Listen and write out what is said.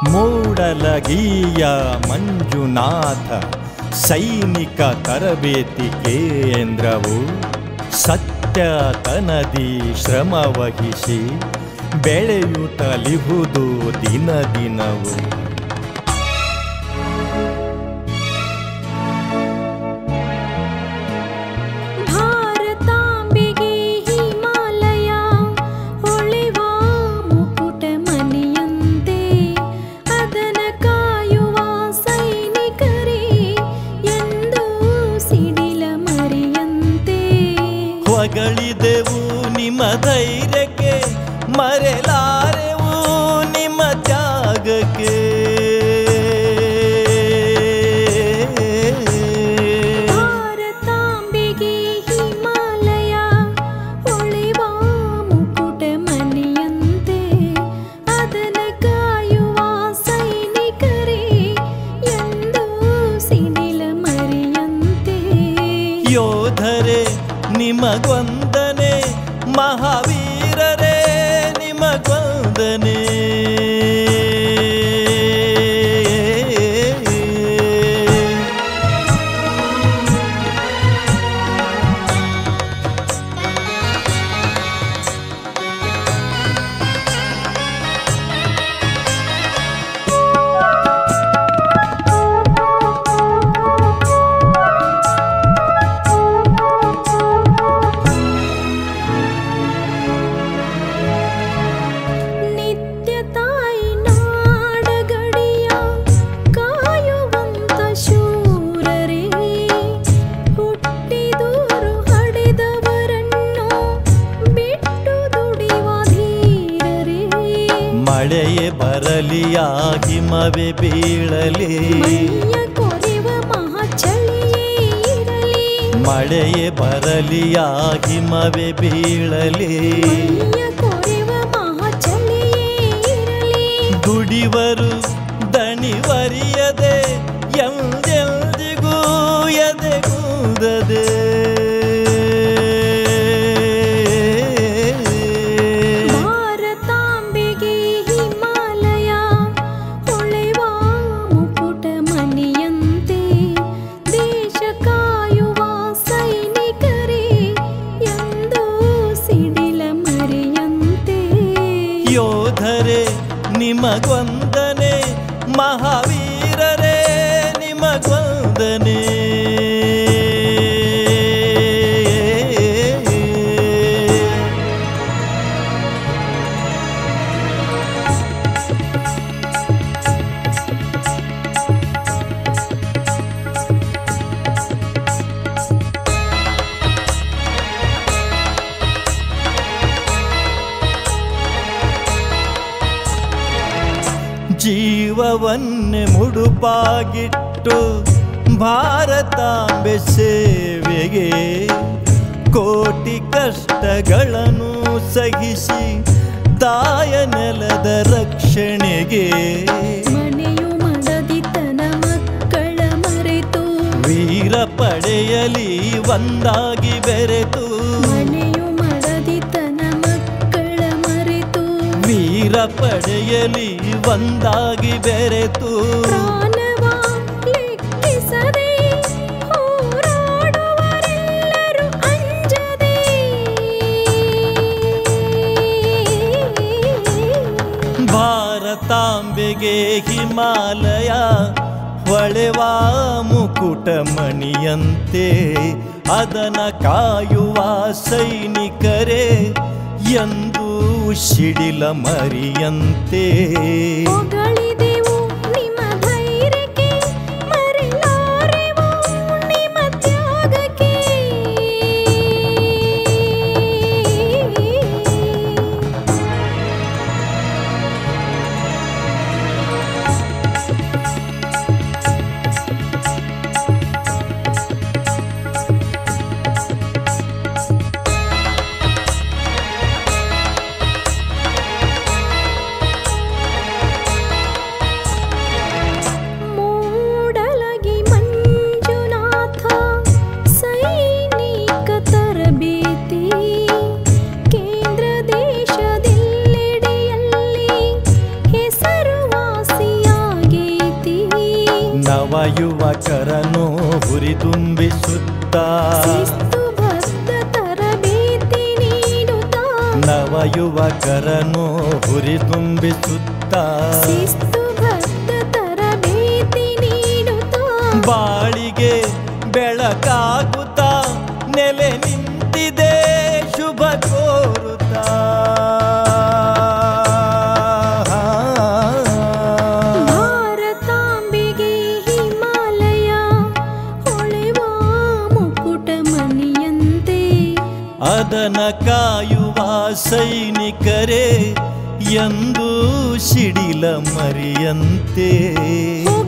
ಮೂಡಲಗೀಯ ಮಂಜುನಾಥ ಸೈನಿಕ ತರಬೇತಿ ಕೇಂದ್ರವು ಸತ್ಯತನದಿ ಶ್ರಮ ವಹಿಸಿ ಬೆಳೆಯುತ್ತಲಿಹುದು ದಿನ ದಿನವು ಭಾರತಾಂಬೆಗೆ ಹಿಮಾಲಯ ಹೊಳೆವ ಮುಕುಟ ಮನೆಯಂತೆ ಅದನ ಕಾಯುವ ಸೈನಿಕರೇ ಎಂದು ಸಿಡಿಲ ಮರೆಯಂತೆ ಹೊಗಳಿದೆವು ನಿಮ್ಮ ಧೈರ್ಯಕ್ಕೆ ಮರೆಲಾರೆವು ನಿಮ್ಮ ತ್ಯಾಗಕ್ಕೆ ಭಾರತಾಂಬೆಗೆ ಹಿಮಾಲಯ ಹೊಳೆವ ಮುಕುಟ ಮನೆಯಂತೆ ಅದನ ಕಾಯುವ ಸೈನಿಕರೇ ಎಂದು ಸಿಡಿಲ ಮರೆಯಂತೆ ಯೋಧರೇ ನಿಮಗೊಂದನೆ ಮಹಾವೀರರೇ ನಿಮಗೊಂದನೆ ನಿತ್ಯ ತಾಯಿ ನಾಡಗಡಿಯ ಕಾಯುವಂತ ಶೂರರೇ ಹುಟ್ಟಿದೂರು ಹಡೆದವರನ್ನು ಬಿಟ್ಟು ದುಡಿವ ಧೀರರೇ ಮಳೆಯೇ ಬರಲಿ ಆ ಹಿಮವೇ ಬೀಳಲಿ ಮೈಯ ಕೊರೆವ ಮಹಾಚಳಿಯೇ ಇರಲಿ ಮಳೆಯೇ ಬರಲಿ ಆ ಹಿಮವೇ ಬೀಳಲಿ ಮೈಯ ಕೊರೆವ ಮಹಾಚಳಿಯೇ ಇರಲಿ ದುಡಿವರು ದಣಿವರಿಯದೆ ಎಂದೆಂದಿಗೂ ಎದೆಗೂದದೆ ಭಾರತಾಂಬೆಗೆ ಹಿಮಾಲಯ ಹೊಳೆವ ಮುಕುಟ ಮನೆಯಂತೆ ದೇಶ ಕಾಯುವ ಸೈನಿಕರೇ ಎಂದು ಸಿಡಿಲ ಮರೆಯಂತೆ ಯೋಧರೇ ನಿಮಗೊಂದನೆ ಮಹಾವೀರರೇ ನಿಮಗೊಂದನೆ ಜೀವವನ್ನೇ ಮುಡುಪಾಗಿಟ್ಟು ಭಾರತಾಂಬೆ ಸೇವೆಗೆ ಕೋಟಿ ಕಷ್ಟಗಳನ್ನು ಸಹಿಸಿ ತಾಯ ನೆಲದ ರಕ್ಷಣೆಗೆ ಮನೆಯು ಮಡದಿತನ ಮಕ್ಕಳ ಮರೆತು ವೀರ ಪಡೆಯಲಿ ಒಂದಾಗಿ ಬೆರೆತು ಮನೆಯು ಮಡದಿತನ ಮಕ್ಕಳ ಮರೆತು ವೀರ ಪಡೆಯಲಿ ಒಂದಾಗಿ ಬೆರೆತು ಪ್ರಾಣವ ಲೆಕ್ಕಿಸದೆ ಹೋರಾಡುವರೆಲ್ಲರೂ ಅಂಜದೆ ಭಾರತಾಂಬೆಗೆ ಹಿಮಾಲಯ ಹೊಳೆವ ಮುಕುಟ ಮಣಿಯಂತೆ ಅದನ ಕಾಯುವ ಸೈನಿಕರೇ ಎಂದು ಶಿಡಿಲ ಮರಿಯಂತೆ ಹೊಗಳಿದೆವು ನಿಮ್ಮ ಧೈರ್ಯಕ್ಕೆ ಮರೆಲಾರೆವು ನಿಮ್ಮ ತ್ಯಾಗಕ್ಕೆ ಹುರಿದುಂಬಿಸುತ್ತ ಶಿಸ್ತು ಬದ್ಧ ತರಬೇತಿ ನೀಡುತ್ತಾ ನವಯುವಕರನು ಹುರಿದುಂಬಿಸುತ್ತ ಶಿಸ್ತು ಬದ್ಧ ತರಬೇತಿ ನೀಡುತ್ತಾ ಬಾಳಿಗೆ ಬೆಳಕಾಗುತ್ತ ನೆಲೆ ನಿಂತಿದೆ ಶುಭ ಕೋರುತ್ತಾ ಭಾರತಾಂಬೆಗೆ ಹಿಮಾಲಯ ಹೊಳೆವ ಮುಕುಟ ಮಣಿಯಂತೆ ಅದನ ಕಾಯುವ ಸೈನಿಕರೇ ಎಂದು ಸಿಡಿಲ ಮರಿಯಂತೆ ಹೋ